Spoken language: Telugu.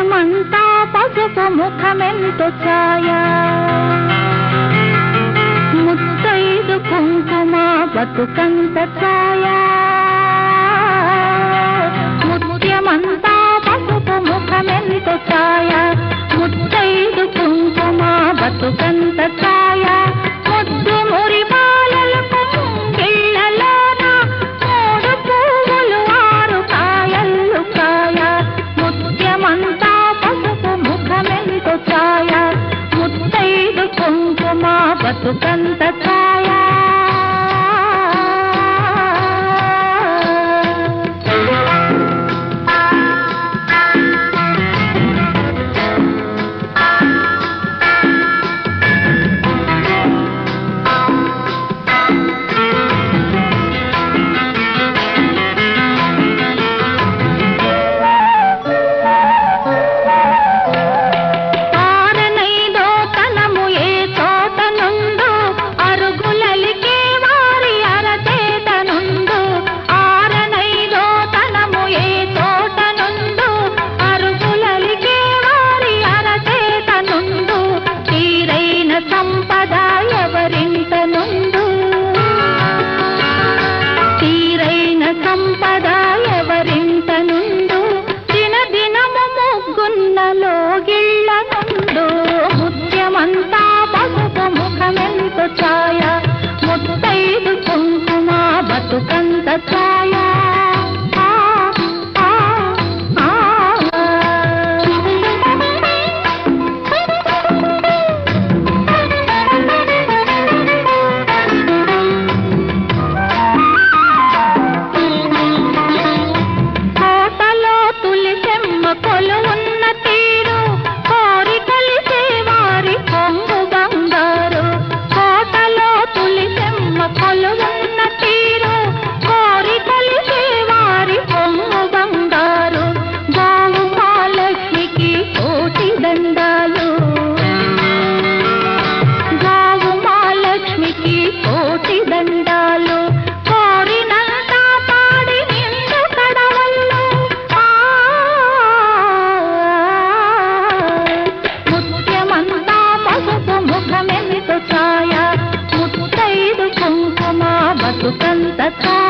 ముత్యమంతా పసుపు ముఖమెంతో ఛాయ ముత్తైదు కుంకుమ బతుకంత ఛాయ ముత్యమంతా పసుపు ముఖమెంతో ఛాయ ముత్తైదు కుంకుమ బతుకంత ఛాయ ముద్దు మురి బాలలకు ముంగిళ్ళలోన మూడు పువ్వులు ఆరు కాయల్లు కాయ ముత్యమంతా పసుపు ముఖమెంతో ఛాయ ముత్తైదు కుంకుమ బతుకంత ఛాయ ఆరనైదో తనము ఏ చోట నుండు అరుగులలికే వారి అరచేత నుండు ఆరనైదో తనము ఏ చోట నుండు అరుగులలికే వారి అరచేత నుండు తీరైన సంపద ఎవరింట నుండు తీరైన సంపద ఎవరింట నుండు దిన దినము ముగ్గున్నలో గిళ్ళ నుండు ముత్యమంతా పసుపు ముఖమెంతో ఛాయ ముత్తైదు కుంకుమ బతుకంత ఛాయ ఆ, ఆ, ఆ. కోటలో తులిసెమ్మ కొలువున్న తీరు కోరి కలిసే వారి కొంగు బంగారు కోటలో తులిసెమ్మ కొలువున్న తీరు కోరి కలిసే వారి కొంగు బంగారు గోవు మహాలక్ష్మికి కోటి దండాలు గోవు మహాలక్ష్మికి కోటి దండాలు కోరినంత పాడి నిండు కడవల్లో ఆ, ముత్యమంతా పసుపు ముఖమెంతో ఛాయ ముత్తైదు కుంకుమ బతుకంత ఛాయ